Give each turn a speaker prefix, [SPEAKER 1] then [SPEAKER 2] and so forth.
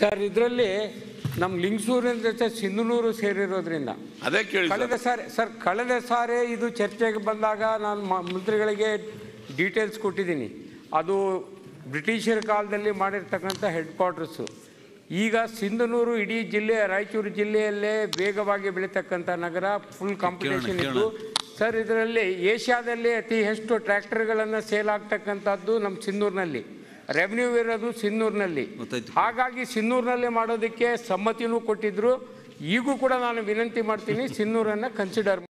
[SPEAKER 1] Sir ಇದರಲ್ಲಿ ನಮ್ಮ ಲಿಂಗಸೂರಿನ ಜೊತೆ ಸಿಂಧನೂರು ಸೇರಿರೋದ್ರಿಂದ
[SPEAKER 2] ಅದೇ ಕೇಳಿ ಸರ್.
[SPEAKER 1] ಕಳೆದ ಸಾರಿ ಸರ್ ಕಳೆದ ಸಾರಿ ಇದು ಚರ್ಚೆಗೆ ಬಂದಾಗ ನಾನು ಮ- ಮಂತ್ರಿಗಳಿಗೆ ಡೀಟೇಲ್ಸ್ ಕೊಟ್ಟಿದ್ದೀನಿ ಅದು ಬ್ರಿಟಿಷರ ಕಾಲದಲ್ಲಿ ಮಾಡಿರ್ತಕ್ಕಂಥ ಹೆಡ್ ಕ್ವಾರ್ಟರ್ಸು ಈಗ ಸಿಂಧನೂರು ಇಡೀ ಜಿಲ್ಲೆ ರಾಯಚೂರು ಜಿಲ್ಲೆಯಲ್ಲೇ ವೇಗವಾಗಿ ಬೆಳೀತಕ್ಕಂಥ ನಗರ ಫುಲ್ ಕಾಂಪಿಟೇಷನ್ ಇದ್ದು ಸರ್ ಇದರಲ್ಲಿ ಏಷ್ಯಾದಲ್ಲಿ ಅತಿ ಹೆಚ್ಚು ಟ್ರ್ಯಾಕ್ಟರ್ಗಳನ್ನು ಸೇಲ್ ಆಗ್ತಕ್ಕಂಥದ್ದು ನಮ್ಮ ಸಿಂಧೂರಿನಲ್ಲಿ ರೆವೆನ್ಯೂ ಇರೋದು ಸಿನ್ನೂರಿನಲ್ಲಿ
[SPEAKER 3] ಗೊತ್ತಾಯ್ತು.
[SPEAKER 1] ಹಾಗಾಗಿ ಸಿನ್ನೂರಿನಲ್ಲಿ ಮಾಡೋದಕ್ಕೆ ಸಮ್ಮತಿನೂ ಕೊಟ್ಟಿದ್ರು ಈಗೂ ಕೂಡ ನಾನು ವಿನಂತಿ ಮಾಡ್ತೀನಿ ಸಿನ್ನೂರನ್ನು ಕನ್ಸಿಡರ್